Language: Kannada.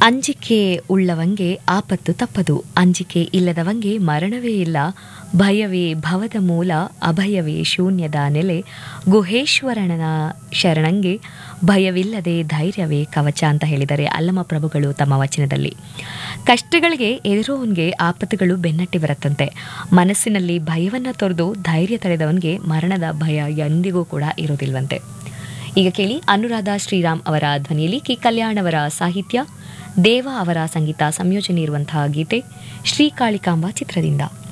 ಅಂಜಿಕೆ ಉಳ್ಳವಂಗೆ ಆಪತ್ತು ತಪ್ಪದು ಅಂಜಿಕೆ ಇಲ್ಲದವಂಗೆ ಮರಣವೇ ಇಲ್ಲ ಭಯವೇ ಭವದ ಮೂಲ ಅಭಯವೇ ಶೂನ್ಯದ ನೆಲೆ ಗುಹೇಶ್ವರನ ಶರಣಂಗೆ ಭಯವಿಲ್ಲದೆ ಧೈರ್ಯವೇ ಕವಚ ಅಂತ ಹೇಳಿದರೆ ಅಲ್ಲಮ ಪ್ರಭುಗಳು ತಮ್ಮ ವಚನದಲ್ಲಿ ಕಷ್ಟಗಳಿಗೆ ಎದುರೋವನ್ಗೆ ಆಪತ್ತುಗಳು ಬೆನ್ನಟ್ಟಿ ಬರುತ್ತಂತೆ ಮನಸ್ಸಿನಲ್ಲಿ ಭಯವನ್ನ ತೊರೆದು ಧೈರ್ಯ ತಳೆದವನ್ಗೆ ಮರಣದ ಭಯ ಎಂದಿಗೂ ಕೂಡ ಇರೋದಿಲ್ವಂತೆ ಈಗ ಕೇಳಿ ಅನುರಾಧ ಶ್ರೀರಾಮ್ ಅವರ ಧ್ವನಿಯಲ್ಲಿ ಕೆ ಕಲ್ಯಾಣ್ ಅವರ ಸಾಹಿತ್ಯ ದೇವ ಅವರ ಸಂಗೀತ ಸಂಯೋಜನೆ ಇರುವಂತಹ ಗೀತೆ ಶ್ರೀಕಾಳಿಕಾಂಬ ಚಿತ್ರದಿಂದ